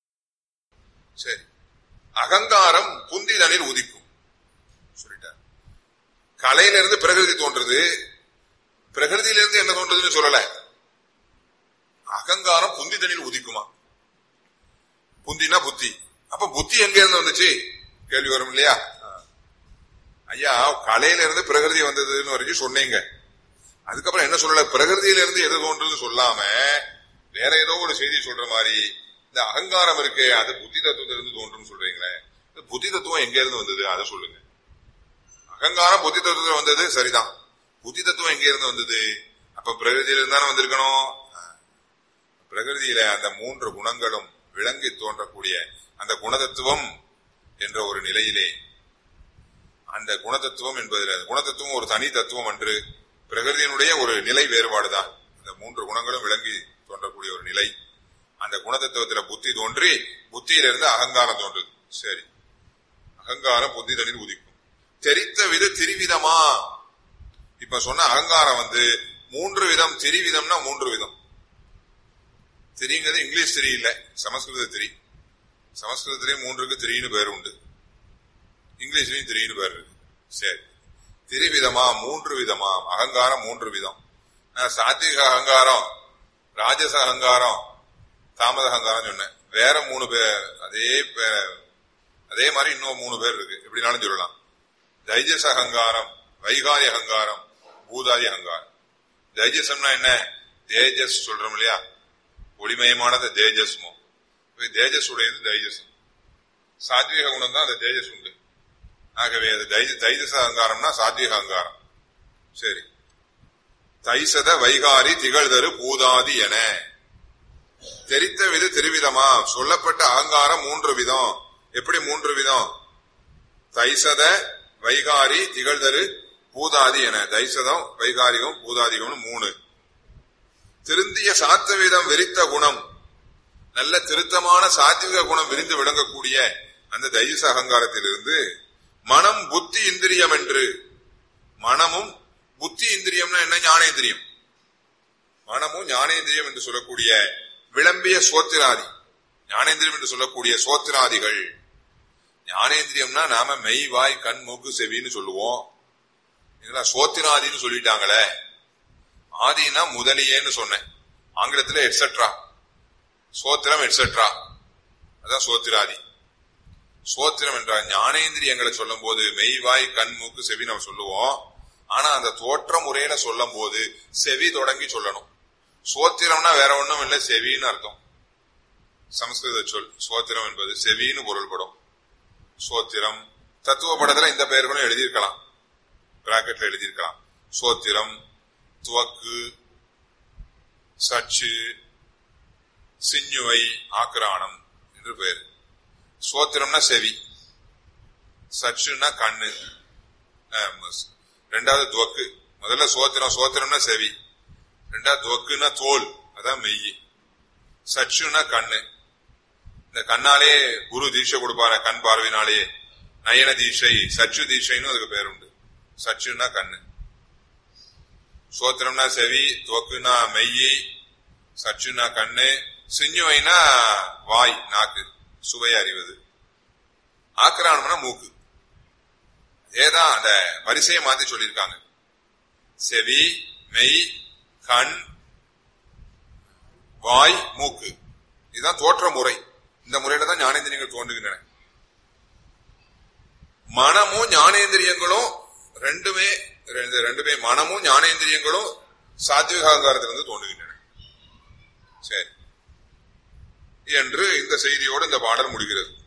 சரி அகங்காரம் புந்திதனில் உதிக்கும் சொல்லிட்டார் கலையிலிருந்து பிரகிருதி தோன்றுது பிரகிருதியிலிருந்து என்ன தோன்றதுன்னு சொல்லல அகங்காரம் புந்திதனில் உதிக்குமா புந்தினா புத்தி அப்ப புத்தி எங்க இருந்து வந்துச்சு கேள்வி வரும் இல்லையா ஐயா கலையில இருந்து பிரகிருதி வந்ததுன்னு வரைக்கும் சொன்னீங்க அதுக்கப்புறம் என்ன சொல்லல பிரகிருதியில இருந்து எது தோன்றுன்னு சொல்லாம வேற ஏதோ ஒரு செய்தி சொல்ற மாதிரி இந்த அகங்காரம் இருக்கே அது புத்தி தத்துவத்திலிருந்து தோன்றும்னு சொல்றீங்களே இந்த புத்தி தத்துவம் எங்க இருந்து வந்தது அதை சொல்லுங்க அகங்காரம் புத்தி தத்துவத்துல வந்தது சரிதான் புத்தி தத்துவம் எங்க இருந்து வந்தது அப்ப பிரகிருதியில இருந்து தானே வந்திருக்கணும் பிரகிருதியில அந்த மூன்று குணங்களும் விளங்கி தோன்றக்கூடிய அந்த குணதத்துவம் என்ற ஒரு நிலையிலே அந்த குணதத்துவம் என்பதில் அந்த குணதத்துவம் ஒரு தனி தத்துவம் அன்று பிரகிருதியினுடைய ஒரு நிலை வேறுபாடுதான் அந்த மூன்று குணங்களும் விளங்கி தோன்றக்கூடிய ஒரு நிலை அந்த குணதத்துவத்துல புத்தி தோன்றி புத்தியிலிருந்து அகங்காரம் தோன்றுது சரி அகங்காரம் புத்தி தண்ணீர் உதிக்கும் தெரித்த வித திரிவிதமா இப்ப சொன்ன அகங்காரம் வந்து மூன்று விதம் திரிவிதம்னா மூன்று விதம் திரிங்கிறது இங்கிலீஷ் திரி இல்ல சமஸ்கிருத திரி சமஸ்கிருதத்திலேயே மூன்றுக்கு திரின்னு பேர் உண்டு இங்கிலீஷ்லயும் திரின்னு பேர் இருக்கு சரி திரிவிதமா மூன்று விதமா அகங்காரம் மூன்று விதம் நான் சாத்விக அகங்காரம் ராஜச அகங்காரம் தாமத அகங்காரம் சொன்னேன் வேற மூணு பேர் அதே பே- அதே மாதிரி இன்னும் மூணு பேர் இருக்கு எப்படினாலும் சொல்லலாம் தைஜச அகங்காரம் வைகாரி அகங்காரம் பூதாதி அகங்காரம் தைஜசம்னா என்ன தேஜஸ் சொல்றோம் இல்லையா ஒளிமயமானது தேஜஸ்மோ இப்ப தேஜஸ் உடையது தைஜசம் சாத்விக குணம் தான் அந்த தேஜஸ் உண்டு ஆகவே அது தை- தைஜச அகங்காரம்னா சாத்விக அகங்காரம் சரி தைசத வைகாரி திகழ்தரு பூதாதி என தெரித்த வித திருவிதமா சொல்லப்பட்ட அகங்காரம் மூன்று விதம் எப்படி மூன்று விதம் தைசத வைகாரி திகழ்தரு பூதாதி என தைசதம் வைகாரிகம் பூதாதிகம்னு மூணு திருந்திய சாத்வீதம் விரித்த குணம் நல்ல திருத்தமான சாத்விக குணம் விரிந்து விளங்கக்கூடிய அந்த தைஜச அகங்காரத்திலிருந்து மனம் புத்தி இந்திரியம் என்று மனமும் புத்தி இந்திரியம்னா என்ன ஞானேந்திரியம் மனமும் ஞானேந்திரியம் என்று சொல்லக்கூடிய விளம்பிய சோத்திராதி ஞானேந்திரியம் என்று சொல்லக்கூடிய சோத்திராதிகள் ஞானேந்திரியம்னா நாம மெய் வாய் கண் மூக்கு செவின்னு சொல்லுவோம் இதெல்லாம் சோத்திராதின்னு சொல்லிட்டாங்களே ஆதினா முதலியேன்னு சொன்னேன் ஆங்கிலத்துல எட்ஸெட்ரா சோத்திரம் எட்ஸெட்ரா அதான் சோத்திராதி சோத்திரம் என்றால் ஞானேந்திரியங்களை சொல்லும் போது மெய்வாய் கண் மூக்கு செவி நம்ம சொல்லுவோம் ஆனா அந்த தோற்ற முறையில சொல்லும் போது செவி தொடங்கி சொல்லணும் சோத்திரம்னா வேற ஒண்ணும் இல்லை செவின்னு அர்த்தம் சமஸ்கிருத சொல் சோத்திரம் என்பது செவின்னு பொருள்படும் சோத்திரம் தத்துவ படத்துல இந்த பெயர்களும் எழுதியிருக்கலாம் பிராக்கெட்ல எழுதியிருக்கலாம் சோத்திரம் துவக்கு சச்சு சிஞ்சுவை ஆக்கிரானம் என்று பெயர் சோத்திரம்னா செவி சச்சுன்னா கண்ணு ஆஹ், மஸ்- ரெண்டாவது துவக்கு முதல்ல சோத்திரம் சோத்திரம்னா செவி ரெண்டாவது துவக்குன்னா தோல் அதான் மெய் சச்சுன்னா கண்ணு இந்த கண்ணாலே குரு தீட்சை கொடுப்பாரு கண் பார்வையினாலேயே நயன தீட்சை சச்சு தீட்சைன்னு அதுக்கு பேர் உண்டு சச்சுன்னா கண்ணு சோத்திரம்னா செவி துவக்குனா மெய்யி சச்சுனா கண்ணு சிஞ்சுவைனா வாய் நாக்கு சுவையை அறிவது ஆக்கிரானம்னா மூக்கு ஏதான் அந்த வரிசையை மாத்தி சொல்லியிருக்காங்க செவி மெய் கண் வாய் மூக்கு இதுதான் தோற்ற முறை இந்த முறையில தான் ஞானேந்திரியங்கள் தோன்றுகின்றன மனமும் ஞானேந்திரியங்களும் ரெண்டுமே ரெண்டு ரெண்டுமே மனமும் ஞானேந்திரியங்களும் சாத்விக அகங்காரத்திலிருந்து தோன்றுகின்றன சரி என்று இந்த செய்தியோடு இந்த பாடல் முடிகிறது